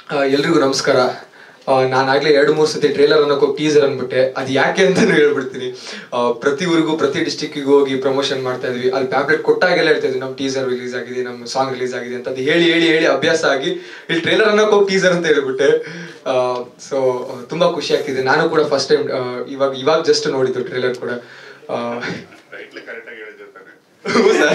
ಆ, ಎಲ್ರಿಗೂ ನಮಸ್ಕಾರ ನಾನಾಗ್ಲೇ ಎರಡು ಮೂರು ಸತಿ ಟ್ರೇಲರ್ ಅನ್ನೋಕೆ ಟೀಸರ್ ಅಂದ್ಬಿಟ್ಟೆ ಅದು ಯಾಕೆ ಅಂತಾನು ಹೇಳ್ಬಿಡ್ತೀನಿ ಆ, ಪ್ರತಿ ಊರಿಗೂ ಪ್ರತಿ ಡಿಸ್ಟಿಕ್ಕಿಗೂ ಹೋಗಿ ಪ್ರಮೋಷನ್ ಮಾಡ್ತಾ ಇದ್ವಿ ಅಲ್ಲಿ ಪ್ಯಾಬ್ಲೆಟ್ ಕೊಟ್ಟಾಗೆಲ್ಲ ಹೇಳ್ತಾ ಇದ್ವಿ ನಮ್ಮ ಟೀಸರ್ ರಿಲೀಸ್ ಆಗಿದೆ ನಮ್ಮ ಸಾಂಗ್ ರಿಲೀಸ್ ಆಗಿದೆ ಅಂತ ಅದು ಹೇಳಿ ಹೇಳಿ ಹೇಳಿ ಅಭ್ಯಾಸ ಆಗಿ ಇಲ್ಲಿ ಟ್ರೇಲರ್ ಅನ್ನೋಕೆ ಹೋಗಿ ಟೀಸರ್ ಅಂತ ಹೇಳ್ಬಿಟ್ಟೆ ಸೊ ತುಂಬಾ ಖುಷಿ ಆಗ್ತಿದೆ ನಾನು ಕೂಡ ಫಸ್ಟ್ ಟೈಮ್ ಇವಾಗ ಇವಾಗ ಜಸ್ಟ್ ನೋಡಿದ್ದು ಟ್ರೇಲರ್ ಕೂಡ ಆ, ಟೈಟ್ಲ್ ಕರೆಕ್ಟಾಗಿ ಹೇಳಿದ್ದೆ ತಾನೆ ಹ್ಞೂ ಸರ್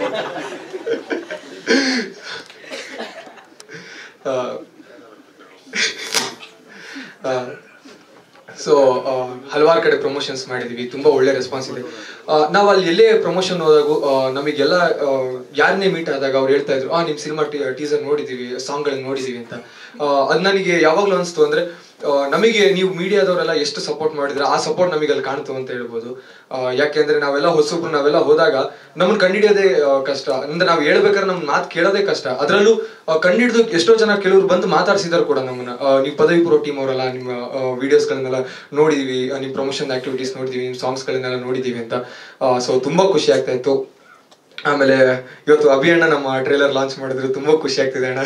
ಸೊ ಹಲವಾರು ಕಡೆ ಪ್ರಮೋಷನ್ಸ್ ಮಾಡಿದೀವಿ ತುಂಬಾ ಒಳ್ಳೆ ರೆಸ್ಪಾನ್ಸ್ ಇದೆ ಆ, ನಾವು ಅಲ್ಲಿ ಎಲ್ಲೇ ಪ್ರಮೋಷನ್ ಹೋದಾಗ ನಮಗೆಲ್ಲ ಯಾರನ್ನೇ ಮೀಟ್ ಆದಾಗ ಅವ್ರು ಹೇಳ್ತಾ ಇದ್ರು ಆ ನಿಮ್ ಸಿನಿಮಾ ಟೀಸರ್ ನೋಡಿದೀವಿ ಸಾಂಗ್ಗಳನ್ನ ನೋಡಿದೀವಿ ಅಂತ ಆ, ಅದ್ ನನಗೆ ಯಾವಾಗ್ಲೂ ಅನಿಸ್ತು ಅಂದ್ರೆ ಆ, ನಮಗೆ ನೀವು ಮೀಡಿಯಾದವರೆಲ್ಲ ಎಷ್ಟು ಸಪೋರ್ಟ್ ಮಾಡಿದ್ರೆ ಆ ಸಪೋರ್ಟ್ ನಮಗೆ ಅಲ್ಲಿ ಕಾಣ್ತು ಅಂತ ಹೇಳ್ಬೋದು ಆ, ಯಾಕೆಂದ್ರೆ ನಾವೆಲ್ಲ ಹೊಸಬ್ರು ನಾವೆಲ್ಲ ಹೋದಾಗ ನಮ್ಮನ್ನ ಕಂಡಿಡಿಯೋದೇ ಆ, ಕಷ್ಟ ಅಂದ್ರೆ ನಾವು ಹೇಳ್ಬೇಕಾದ್ರೆ ನಮ್ ಮಾತು ಕೇಳೋದೇ ಕಷ್ಟ ಅದರಲ್ಲೂ ಕಂಡಿಡಿದು ಎಷ್ಟೋ ಜನ ಕೆಲವರು ಬಂದು ಮಾತಾಡ್ಸಿದಾರೆ ಕೂಡ ನಮ್ಮನ್ನ ಆ, ನೀವು ಪದವಿ ಪೂರ್ವ ಟೀಮ್ ಅವರೆಲ್ಲ ನಿಮ್ಮ ವಿಡಿಯೋಸ್ಗಳನ್ನೆಲ್ಲ ನೋಡಿದೀವಿ ಆ, ನಿಮ್ ಪ್ರಮೋಷನ್ ಆಕ್ಟಿವಿಟೀಸ್ ನೋಡಿದೀವಿ ನಿಮ್ ಸಾಂಗ್ಸ್ಗಳನ್ನೆಲ್ಲ ನೋಡಿದೀವಿ ಅಂತ ಸೊ ತುಂಬಾ ಖುಷಿ ಆಗ್ತಾ ಇತ್ತು ಆಮೇಲೆ ಇವತ್ತು ಅಭಿ ಅಣ್ಣ ನಮ್ಮ ಟ್ರೇಲರ್ ಲಾಂಚ್ ಮಾಡಿದ್ರು ತುಂಬಾ ಖುಷಿ ಆಗ್ತಿದೆ ಅಣ್ಣ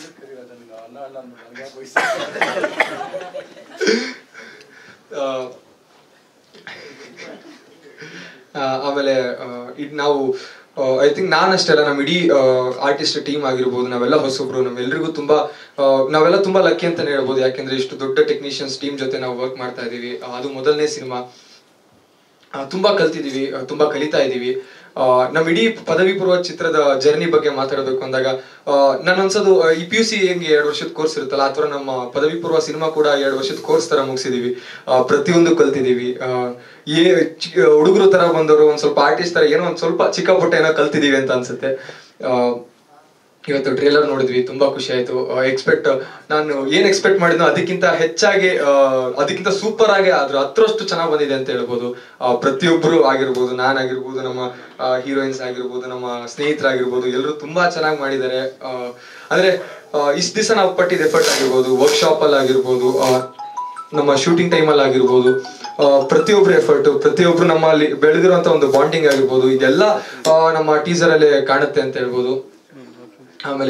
ಆ, ಆ, ಆಮೇಲೆ ಆ, ಇದ್ ನಾವು ಐ ಥಿಂಕ್ ನಾನಷ್ಟೇ ಅಲ್ಲ ನಮ್ಮ ಇಡೀ ಆರ್ಟಿಸ್ಟ್ ಟೀಮ್ ಆಗಿರ್ಬೋದು ನಾವೆಲ್ಲ ಹೊಸಬ್ರು ನಮ್ಮೆಲ್ರಿಗೂ ತುಂಬಾ ಆ, ನಾವೆಲ್ಲ ತುಂಬಾ ಲಕ್ಕಿ ಅಂತಾನೆ ಹೇಳ್ಬೋದು ಯಾಕೆಂದ್ರೆ ಇಷ್ಟು ದೊಡ್ಡ ಟೆಕ್ನಿಷಿಯನ್ಸ್ ಟೀಮ್ ಜೊತೆ ನಾವು ವರ್ಕ್ ಮಾಡ್ತಾ ಇದೀವಿ ಆ, ಅದು ಮೊದಲನೇ ಸಿನಿಮಾ ತುಂಬಾ ಕಲ್ತಿದೀವಿ ಆ, ತುಂಬಾ ಕಲಿತಾ ಇದೀವಿ ಆ, ನಮ್ ಇಡೀ ಪದವಿ ಪೂರ್ವ ಚಿತ್ರದ ಜರ್ನಿ ಬಗ್ಗೆ ಮಾತಾಡಬೇಕು ಅಂದಾಗ ನಾನು ಅನ್ಸೋದು ಆ, ಈ ಪಿ ಯು ಸಿ ಹೆಂಗೆ ಎರಡು ವರ್ಷದ ಕೋರ್ಸ್ ಇರುತ್ತಲ್ಲ ಅಥವಾ ನಮ್ಮ ಪದವಿ ಪೂರ್ವ ಸಿನಿಮಾ ಕೂಡ ಎರಡು ವರ್ಷದ ಕೋರ್ಸ್ ತರ ಮುಗಿಸಿದೀವಿ ಪ್ರತಿಯೊಂದು ಕಲ್ತಿದೀವಿ ಆ, ಏ ಹುಡುಗರು ತರ ಬಂದವರು ಒಂದ್ ಸ್ವಲ್ಪ ಆರ್ಟಿಸ್ಟ್ ತರ ಏನೋ ಒಂದ್ ಸ್ವಲ್ಪ ಚಿಕ್ಕ ಪುಟ್ಟ ಏನೋ ಕಲ್ತಿದೀವಿ ಅಂತ ಅನ್ಸುತ್ತೆ ಆ, ಇವತ್ತು ಟ್ರೇಲರ್ ನೋಡಿದ್ವಿ ತುಂಬಾ ಖುಷಿ ಆಯ್ತು ಎಕ್ಸ್ಪೆಕ್ಟ್ ನಾನು ಏನ್ ಎಕ್ಸ್ಪೆಕ್ಟ್ ಮಾಡಿದ್ನೋ ಅದಕ್ಕಿಂತ ಹೆಚ್ಚಾಗಿ ಆ, ಅದಕ್ಕಿಂತ ಸೂಪರ್ ಆಗಿ ಅದ್ರ ಹತ್ರಷ್ಟು ಚೆನ್ನಾಗಿ ಬಂದಿದೆ ಅಂತ ಹೇಳ್ಬೋದು ಆ, ಪ್ರತಿಯೊಬ್ರು ಆಗಿರ್ಬೋದು ನಾನ್ ಆಗಿರ್ಬೋದು ನಮ್ಮ ಹೀರೋಯಿನ್ಸ್ ಆಗಿರ್ಬೋದು ನಮ್ಮ ಸ್ನೇಹಿತರಾಗಿರ್ಬೋದು ಎಲ್ಲರೂ ತುಂಬಾ ಚೆನ್ನಾಗಿ ಮಾಡಿದ್ದಾರೆ ಆ, ಅಂದ್ರೆ ಇಷ್ಟ ದಿವಸ ನಾವು ಪಟ್ಟಿದ ಎಫರ್ಟ್ ಆಗಿರ್ಬೋದು ವರ್ಕ್ಶಾಪ್ ಅಲ್ಲಿ ಆಗಿರ್ಬೋದು ಆ, ನಮ್ಮ ಶೂಟಿಂಗ್ ಟೈಮ್ ಅಲ್ಲಿ ಆಗಿರ್ಬೋದು ಆ, ಪ್ರತಿಯೊಬ್ರು ಎಫರ್ಟ್ ಪ್ರತಿಯೊಬ್ರು ನಮ್ಮಲ್ಲಿ ಬೆಳೆದಿರುವಂತ ಒಂದು ಬಾಂಡಿಂಗ್ ಆಗಿರ್ಬೋದು ಇದೆಲ್ಲ ಆ, ನಮ್ಮ ಟೀಸರ್ ಅಲ್ಲಿ ಕಾಣುತ್ತೆ ಅಂತ ಹೇಳ್ಬೋದು ಆಮೇಲೆ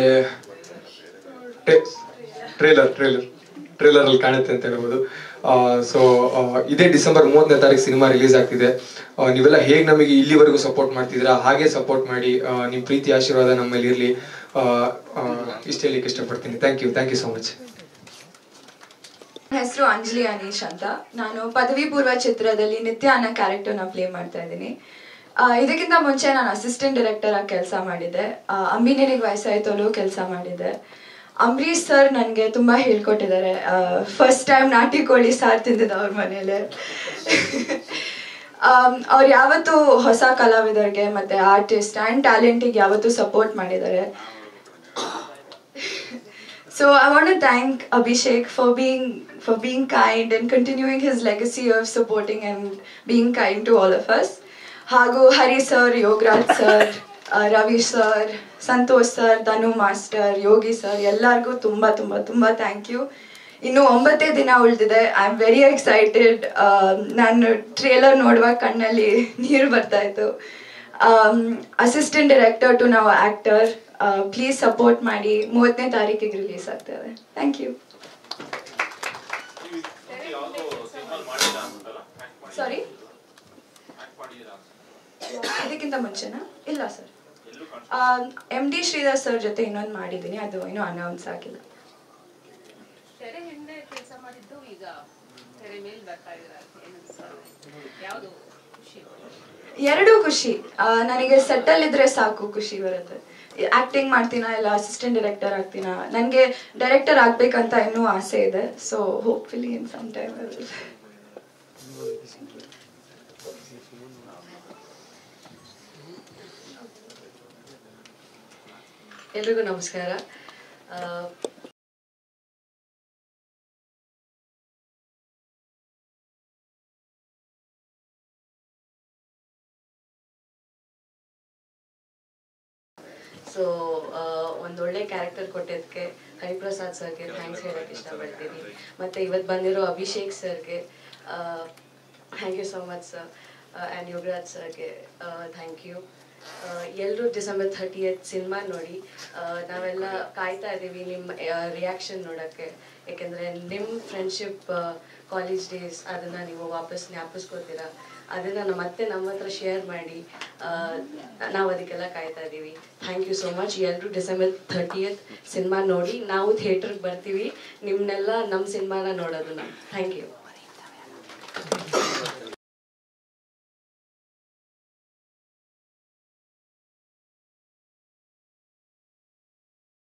ಟ್ರೇಲರ್ ಟ್ರೇಲರ್ ಟ್ರೇಲರ್ ಅಲ್ಲಿ ಕಾಣುತ್ತೆ ಅಂತ ಹೇಳ್ಬೋದು ಸೊ ಇದೇ ಡಿಸೆಂಬರ್ ಮೂವತ್ತನೇ ತಾರೀಕು ಸಿನಿಮಾ ರಿಲೀಸ್ ಆಗ್ತಿದೆ ಆ, ನೀವೆಲ್ಲ ಹೇಗೆ ನಮಗೆ ಇಲ್ಲಿವರೆಗೂ ಸಪೋರ್ಟ್ ಮಾಡ್ತಿದ್ದೀರಾ ಹಾಗೆ ಸಪೋರ್ಟ್ ಮಾಡಿ ಆ, ನಿಮ್ ಪ್ರೀತಿ ಆಶೀರ್ವಾದ ನಮ್ಮಲ್ಲಿ ಇರಲಿ ಇಷ್ಟ ಹೇಳಲಿಕ್ಕೆ ಇಷ್ಟಪಡ್ತೀನಿ thank you thank you so much ನನ್ನ ಹೆಸರು ಅಂಜಲಿ ಅನೀಶ್ ಅಂತ ನಾನು ಪದವಿ ಪೂರ್ವ ಚಿತ್ರದಲ್ಲಿ ನಿತ್ಯ ಅನ್ನೋ ಕ್ಯಾರೆಕ್ಟರ್ನ ಪ್ಲೇ ಮಾಡ್ತಾ ಇದ್ದೀನಿ ಆ, ಇದಕ್ಕಿಂತ ಮುಂಚೆ ನಾನು ಅಸಿಸ್ಟೆಂಟ್ ಡೈರೆಕ್ಟರ್ ಆಗಿ ಕೆಲಸ ಮಾಡಿದ್ದೆ ಅಂಬಿನೇರಿಗೆ ವಯಸ್ಸಾಯ್ತಲ್ಲೂ ಕೆಲಸ ಮಾಡಿದ್ದೆ ಅಂಬರೀಶ್ ಸರ್ ನನಗೆ ತುಂಬ ಹೇಳ್ಕೊಟ್ಟಿದ್ದಾರೆ ಫಸ್ಟ್ ಟೈಮ್ ನಾಟಿ ಕೋಳಿ ಸಾರು ತಿಂದಿದ್ದು ಅವ್ರ ಮನೇಲೆ ಅವ್ರು ಯಾವತ್ತೂ ಹೊಸ ಕಲಾವಿದರಿಗೆ ಮತ್ತೆ ಆರ್ಟಿಸ್ಟ್ ಆ್ಯಂಡ್ ಟ್ಯಾಲೆಂಟಿಗೆ ಯಾವತ್ತೂ ಸಪೋರ್ಟ್ ಮಾಡಿದ್ದಾರೆ So I want to thank Abhishek for being for being kind and continuing his legacy of supporting and being kind to all of us. ಹಾಗೂ Hari sir Yogaraj sir Ravi sir Santosh sir Dhanu master Yogi sir ಎಲ್ಲರಿಗೂ ತುಂಬ ತುಂಬ ತುಂಬ thank you ಇನ್ನು ಒಂಬತ್ತೇ ದಿನ ಉಳಿದಿದೆ I am very excited ನಾನು ಟ್ರೇಲರ್ ನೋಡುವಾಗ ಕಣ್ಣಲ್ಲಿ ನೀರು ಬರ್ತಾ ಇತ್ತು ಅಸಿಸ್ಟೆಂಟ್ ಡೈರೆಕ್ಟರ್ ಟು ನಾವು ಆಕ್ಟರ್ ಪ್ಲೀಸ್ ಸಪೋರ್ಟ್ ಮಾಡಿ ಮೂವತ್ತನೇ ತಾರೀಕಿಗೆ ರಿಲೀಸ್ ಆಗ್ತದೆ ಥ್ಯಾಂಕ್ ಯು ಸಾರಿ ಇದಕ್ಕಿಂತ ಮುಂಚೆನಾ ಇಲ್ಲ sir M D Shridhar sir ಜೊತೆ ಇನ್ನೊಂದು ಮಾಡಿದ್ದೀನಿ ಅದು ಇನ್ನೂ ಅನೌನ್ಸ್ ಆಗಿಲ್ಲ ತೆರೆ ಹಿಂದೆ ಕೆಲಸ ಮಾಡಿದ್ದು ಈಗ ತೆರೆ ಮೇಲೆ ಬರ್ತಾ ಇದ್ದಾರೆ ಯಾವುದು ಖುಷಿ ಎರಡೂ ಖುಷಿ ಆ, ನನಗೆ ಸೆಟ್ಟಲ್ ಇದ್ರೆ ಸಾಕು ಖುಷಿ ಬರುತ್ತೆ ಆಕ್ಟಿಂಗ್ ಮಾಡ್ತೀನಾ ಇಲ್ಲ ಅಸಿಸ್ಟೆಂಟ್ ಡೈರೆಕ್ಟರ್ ಆಗ್ತೀನಾ ನನಗೆ ಡೈರೆಕ್ಟರ್ ಆಗ್ಬೇಕಂತ ಇನ್ನೂ ಆಸೆ ಇದೆ so hopefully in some time ಎಲ್ರಿಗೂ ನಮಸ್ಕಾರ ಆ, ಸೊ ಒಂದೊಳ್ಳೆ ಕ್ಯಾರೆಕ್ಟರ್ ಕೊಟ್ಟಿದ್ದಕ್ಕೆ ಹರಿಪ್ರಸಾದ್ ಸರ್ಗೆ ಥ್ಯಾಂಕ್ಸ್ ಹೇಳಕ್ಕೆ ಇಷ್ಟಪಡ್ತೀನಿ ಮತ್ತು ಇವತ್ತು ಬಂದಿರೋ ಅಭಿಷೇಕ್ ಸರ್ಗೆ thank you so much sir and Yogaraj ಸರ್ಗೆ ಥ್ಯಾಂಕ್ ಯು ಎಲ್ಲರೂ ಡಿಸೆಂಬರ್ ಥರ್ಟಿಯತ್ ಸಿನಿಮಾ ನೋಡಿ ಆ, ನಾವೆಲ್ಲ ಕಾಯ್ತಾ ಇದ್ದೀವಿ ನಿಮ್ಮ ರಿಯಾಕ್ಷನ್ ನೋಡೋಕ್ಕೆ ಯಾಕೆಂದರೆ ನಿಮ್ಮ ಫ್ರೆಂಡ್ಶಿಪ್ ಕಾಲೇಜ್ ಡೇಸ್ ಅದನ್ನು ನೀವು ವಾಪಸ್ ಜ್ಞಾಪಿಸ್ಕೋತೀರಾ ಅದನ್ನು ನಮ್ಮ ಮತ್ತೆ ನಮ್ಮ ಹತ್ರ ಶೇರ್ ಮಾಡಿ ನಾವು ಅದಕ್ಕೆಲ್ಲ ಕಾಯ್ತಾ ಇದ್ದೀವಿ ಥ್ಯಾಂಕ್ ಯು ಸೋ ಮಚ್ ಎಲ್ಲರೂ ಡಿಸೆಂಬರ್ ಥರ್ಟಿಯತ್ ಸಿನಿಮಾ ನೋಡಿ ನಾವು ಥಿಯೇಟ್ರಿಗೆ ಬರ್ತೀವಿ ನಿಮ್ಮನ್ನೆಲ್ಲ ನಮ್ಮ ಸಿನಿಮಾನ ನೋಡೋದನ್ನ ಥ್ಯಾಂಕ್ ಯು